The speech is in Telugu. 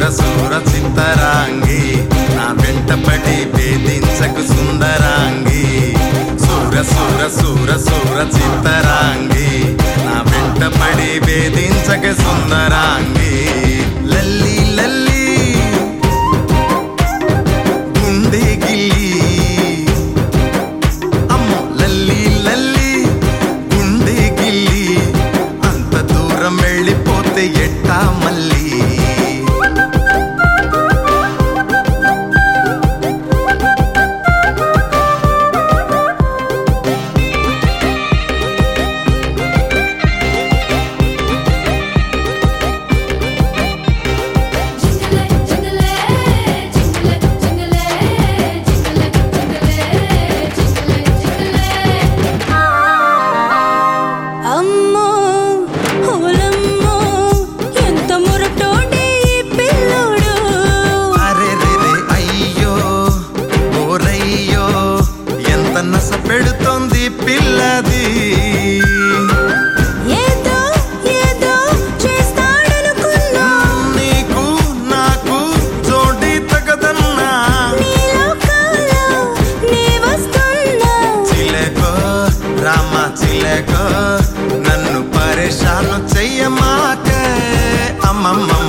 సూర చిత్తరాంగి నా వెంటపడి వేధించకు సుందరాంగి సూర సూర సూర సూర చిత్తరాంగి నా వెంటపడి వేధించక సుందరాంగి లల్లి లల్లి గుండె గిల్లి అమ్మో లల్లి లల్లి గుండె గిల్లి అంత దూరం వెళ్ళిపోతే ఎట్టా మళ్ళీ జింగలే జింగలే జింగలే జింగలే జింగలే జింగలే జింగలే జింగలే అమ్మో ఓలమ్మో ఎంత మురటోడే ఈ పిల్లోడు అరే రే రే అయ్యో ఓరయ్యో ఎంత నస పెడుతోంది పిల్లది ఏదో ఏదో చేస్తాడనుకున్నా నీకు నాకు జోడి తగదన్నా నీలోకాలో నీ వస్తున్నా చిలకో రామ చిలకో నన్ను పరేషాను చెయ్యమాక అమ్మమ్మ